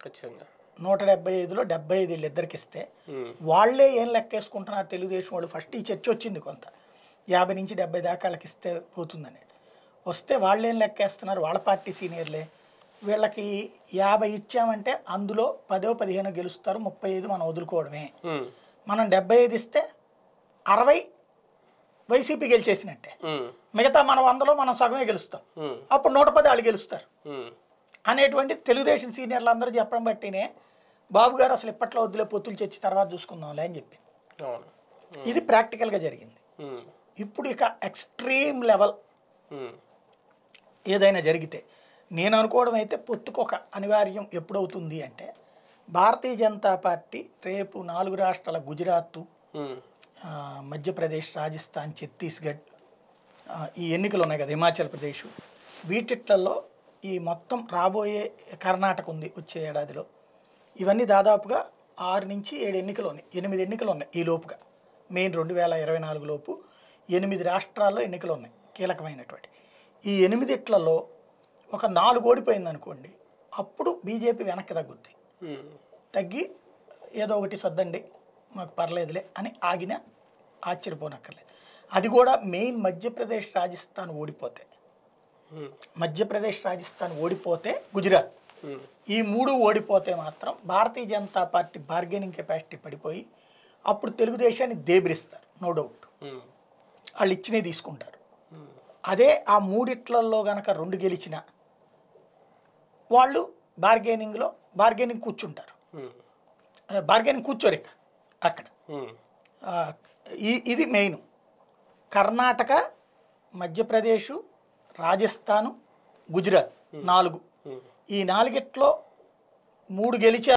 ఖచ్చితంగా నూట డెబ్బై ఐదులో డెబ్బై ఐదు వీళ్ళిద్దరికి ఇస్తే ఉమ్, వాళ్ళే ఏం లెక్కేసుకుంటున్నారు తెలుగుదేశం వాళ్ళు ఫస్ట్ ఈ చర్చ వచ్చింది కొంత యాభై నుంచి డెబ్బై దాకా వాళ్ళకి ఇస్తే పోతుందని వస్తే వాళ్ళేం లెక్కేస్తున్నారు వాళ్ళ పార్టీ సీనియర్లే వీళ్ళకి యాభై ఇచ్చామంటే అందులో పదో పదిహేను గెలుస్తారు ముప్పై ఐదు మనం వదులుకోవడమే ఉమ్, మనం డెబ్బై ఐదు ఇస్తే అరవై వైసీపీ గెలిచేసినట్టే ఉమ్, మిగతా మన వందలో మనం సగమే గెలుస్తాం ఉమ్, అప్పుడు నూట పది వాళ్ళు గెలుస్తారు ఉమ్, అనేటువంటి తెలుగుదేశం సీనియర్లు అందరూ చెప్పడం బట్టినే బాబు గారు అసలు ఇప్పట్లో వద్దులే పొత్తులు చచ్చి తర్వాత చూసుకుందాంలే అని చెప్పి అవును ఇది ప్రాక్టికల్గా జరిగింది ఉమ్, ఇప్పుడు ఇక ఎక్స్ట్రీమ్ లెవెల్ ఉమ్, ఏదైనా జరిగితే నేను అనుకోవడం అయితే పొత్తుకు ఒక అనివార్యం ఎప్పుడవుతుంది అంటే భారతీయ జనతా పార్టీ రేపు నాలుగు రాష్ట్రాల గుజరాత్ ఉమ్, ఆ, మధ్యప్రదేశ్ రాజస్థాన్ ఛత్తీస్గఢ్ ఆ, ఈ ఎన్నికలు ఉన్నాయి కదా హిమాచల్ ప్రదేశ్ వీటిట్లలో ఈ మొత్తం రాబోయే కర్ణాటక ఉంది వచ్చే ఏడాదిలో ఇవన్నీ దాదాపుగా ఆరు నుంచి ఏడు ఎన్నికలు ఉన్నాయి ఎనిమిది ఎన్నికలు ఉన్నాయి ఈ లోపుగా మెయిన్ రెండు వేల ఇరవై నాలుగు లోపు ఎనిమిది రాష్ట్రాల్లో ఎన్నికలు ఉన్నాయి కీలకమైనటువంటి ఈ ఎనిమిదిట్లలో ఒక నాలుగు ఓడిపోయింది అనుకోండి అప్పుడు బీజేపీ వెనక్కి తగ్గుద్ది ఉమ్, తగ్గి ఏదో ఒకటి సర్దండి మాకు పర్లేదులే అని ఆగిన ఆశ్చర్యపోనక్కర్లేదు అది కూడా మెయిన్ మధ్యప్రదేశ్ రాజస్థాన్ ఓడిపోతే ఉమ్, మధ్యప్రదేశ్ రాజస్థాన్ ఓడిపోతే గుజరాత్ ఉమ్, ఈ మూడు ఓడిపోతే మాత్రం Bharatiya Janata party bargaining capacity పడిపోయి అప్పుడు తెలుగుదేశాన్ని దేబిరిస్తారు నో డౌట్ ఉమ్, వాళ్ళు ఇచ్చినవి తీసుకుంటారు ఉమ్, అదే ఆ మూడిట్లలో గనక రెండు గెలిచిన వాళ్ళు బార్గెనింగ్లో బార్గెనింగ్ కూర్చుంటారు ఉమ్, బార్గెనింగ్ కూర్చోరు ఇక అక్కడ ఉమ్, ఆ, ఈ ఇది మెయిన్ కర్ణాటక మధ్యప్రదేశ్ రాజస్థాను గుజరాత్ నాలుగు ఉమ్. ఈ నాలుగిట్లో మూడు గెలిచారు